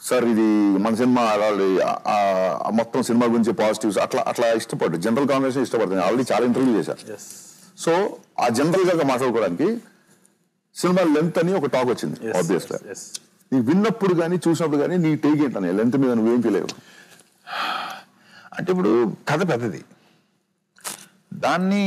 Sir ఇది మన cinema వాళ్ళు ఆ- ఆ మొత్తం సినిమా గురించి పాజిటివ్స్ అట్లా అట్లా ఇష్టపడ్డు జనరల్ కాన్వర్సేషన్ ఇష్టపడుతుంది ఆల్రెడీ చాలా ఇంటర్వ్యూ చేశారు ఎస్ సో ఆ జనరల్ గా మాట్లాడుకోవడానికి సినిమా లెంత్ అని ఒక టాక్ వచ్చింది ఆబ్వియస్ గా ఎస్ నీ విన్నప్పుడు కానీ చూసినప్పుడు కానీ నీ టేక్ ఏంటనే లెంత్ మీద నువ్వేం ఫీల్ అయ్యావు అంటే ఇప్పుడు కథ పెద్దది దాన్ని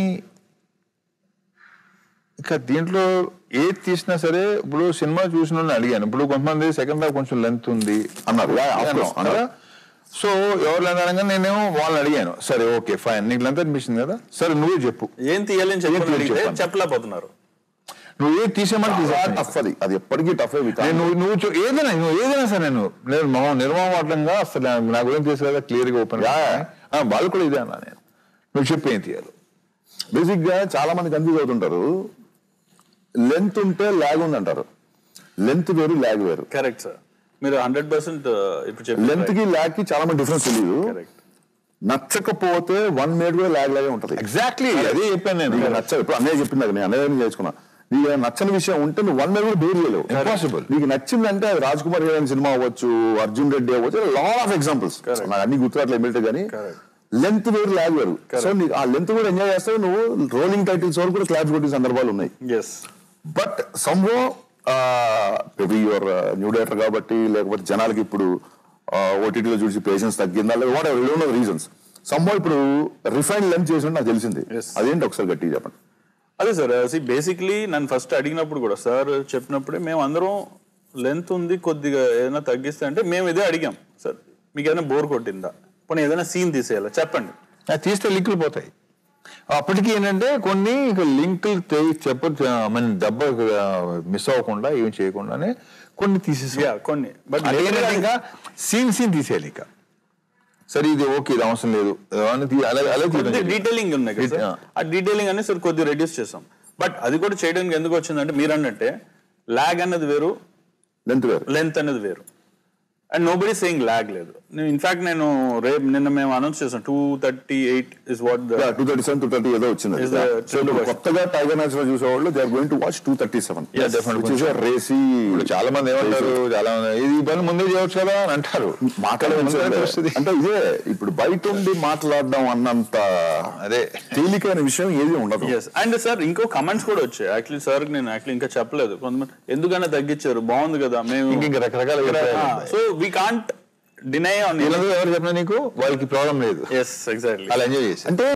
ఇక దీంట్లో ఏది తీసినా సరే ఇప్పుడు సినిమా చూసిన వాళ్ళని అడిగాను ఇప్పుడు కొంతమంది సెకండ్ హాఫ్ కొంచెం లెంత్ ఉంది అన్నారు. Yeah, of అన్నారు. course, అన్నారు. కదా? సో ఎవరు లెంత్ అనగా నేనేమో వాళ్ళని అడిగాను సరే ఓకే ఫైన్ నీకు లెంత్ అనిపించింది కదా సరే నువ్వే చెప్పు ఏం తీయాలని చెప్పని తీయాలని అడిగితే చెప్పాను. చెప్పలేకపోతున్నారు నువ్వు ఏది తీసేమని తీసేస్తాను టఫ్ అది అది ఎప్పటికీ టఫ్ నేను నువ్వు నువ్వు చూ- ఏదైనా నువ్వు ఏదైనా సరే నేను నేను మొహం నిర్మమాటంగా అసలు నా- నా గురించి తీసు కదా క్లియర్ గా ఓపెన్ వాళ్ళు కూడా ఇదే అన్నా నేను నువ్వు చెప్పు ఏం తీయాలి బేసిక్ గా చాలా మంది కన్ఫ్యూజ్ అవుతుంటారు లెంత్ ఉంటే ల్యాగ్ ఉంది అంటారు లెంత్ వేరు ల్యాగ్ వేరు కరెక్ట్ సార్ మీరు హండ్రెడ్ పర్సెంట్ ఇప్పుడు లెంత్ కి ల్యాగ్ కి చాలా మంది డిఫరెన్స్ తెలియదు కరెక్ట్ నచ్చకపోతే వన్ మినిట్ కూడా ల్యాగ్ లాగే ఉంటది ఎగ్జాక్ట్లీ అదే చెప్పాను నేను నీకు నచ్చదు ఇప్పుడు అన్నయ్య చెప్పింది నేను అన్నయ్య చేసుకున్నా నీకు నచ్చని విషయం ఉంటే నువ్వు వన్ మినిట్ కూడా బేర్ చేయలేవు Impossible. నీకు నచ్చిందంటే అది రాజ్ కుమార్ గారి సినిమా అవ్వచ్చు అర్జున్ రెడ్డి అవ్వచ్చు లాట్ ఆఫ్ ఎగ్జాంపుల్స్ నాకు అన్ని గుర్తురాట్లే ఇమిడితే కానీ Correct. లెంత్ వేరు ల్యాగ్ వేరు సో నీకు ఆ లెంత్ కూడా ఎంజాయ్ చేస్తావు నువ్వు రోలింగ్ టైటిల్స్ వరకు కూడా క్లాప్స్ కొట్టిన సందర్భాలు ఉన్నాయి yes but somehow maybe your new director కాబట్టి లేకపోతే జనాలకి ఇప్పుడు ఓటీటీలో చూసి పేషెన్స్ తగ్గిందా లేదా whatever don't reasons somehow ఇప్పుడు రిఫైన్ లెంత్ చేసి నాకు తెలిసింది Yes. అదేంటి ఒకసారి గట్టిగా చెప్పండి అదే సార్ సి బేసిక్లీ నన్ను ఫస్ట్ అడిగినప్పుడు కూడా సార్ చెప్పినప్పుడే మేము అందరం లెంత్ ఉంది కొద్దిగా ఏదైనా తగ్గిస్తే అంటే మేము ఇదే అడిగాం సార్ మీకు ఏదైనా బోర్ కొట్టిందా పోనీ ఏదైనా సీన్ తీసేయాలా చెప్పండి అది తీస్తే లింకులు పోతాయి అప్పటికి ఏంటంటే కొన్ని లింకులు చెప్ప మన దెబ్బ మిస్ అవ్వకుండా ఏం చేయకుండానే కొన్ని తీసేసి యా కొన్ని బట్ ఏంటంటే ఇంకా సీన్ సీన్ తీసేయాలి ఇక సరే ఇది ఓకే ఇది అవసరం లేదు అని తీ- అలాగే అలాగే తీయడం జరిగింది. డీటెయిలింగ్ ఉన్నాయి కదా సార్ Yeah. ఆ డీటెయిలింగ్ అనేది సార్ కొద్దిగా రెడ్యూస్ చేసాం బట్ అది కూడా చేయడానికి ఎందుకు వచ్చిందంటే మీరు అన్నట్టే లాగ్ అన్నది వేరు లెంత్ వేరు లెంత్ అనేది వేరు and nobody saying lag లేదు ఇన్ఫాక్ట్ నేను రేపు నిన్న మేము అనౌన్స్ చేసాం two thirty eight is what the two thirty seven two thirty ఏదో వచ్చింది Is the సో ఇప్పుడు version. కొత్తగా టైగర్ మ్యాచ్ లో చూసేవాళ్ళు they are going to watch two thirty seven Yeah, definitely. Racy ఇప్పుడు చాలా మంది ఏమంటారు చాలా మంది ఇది ఈ పని ముందే చేయవచ్చు కదా అని అంటారు మాట్లాడే ముందే తెలుస్తుంది. అంటే ఇదే ఇప్పుడు బయట ఉండి మాట్లాడడం అన్నంత అదే తేలికైన విషయం ఏది ఉండదు ఎస్ అండ్ సార్ ఇంకో కమెంట్స్ కూడా వచ్చాయి యాక్చువల్లీ సార్ నేను యాక్చువల్లీ ఇంకా చెప్పలేదు కొంతమంది ఎందుకన్నా తగ్గించారు బాగుంది కదా మేము ఇంక ఇంకా రకరకాల అభిప్రాయాలు ఉంటాయి. So we can't deny on వీళ్ళందరూ ఎవరు చెప్పినా నీకు వాళ్ళకి ప్రాబ్లం లేదు ఎస్ ఎగ్జాక్ట్లీ వాళ్ళు ఎంజాయ్ చేసి అంటే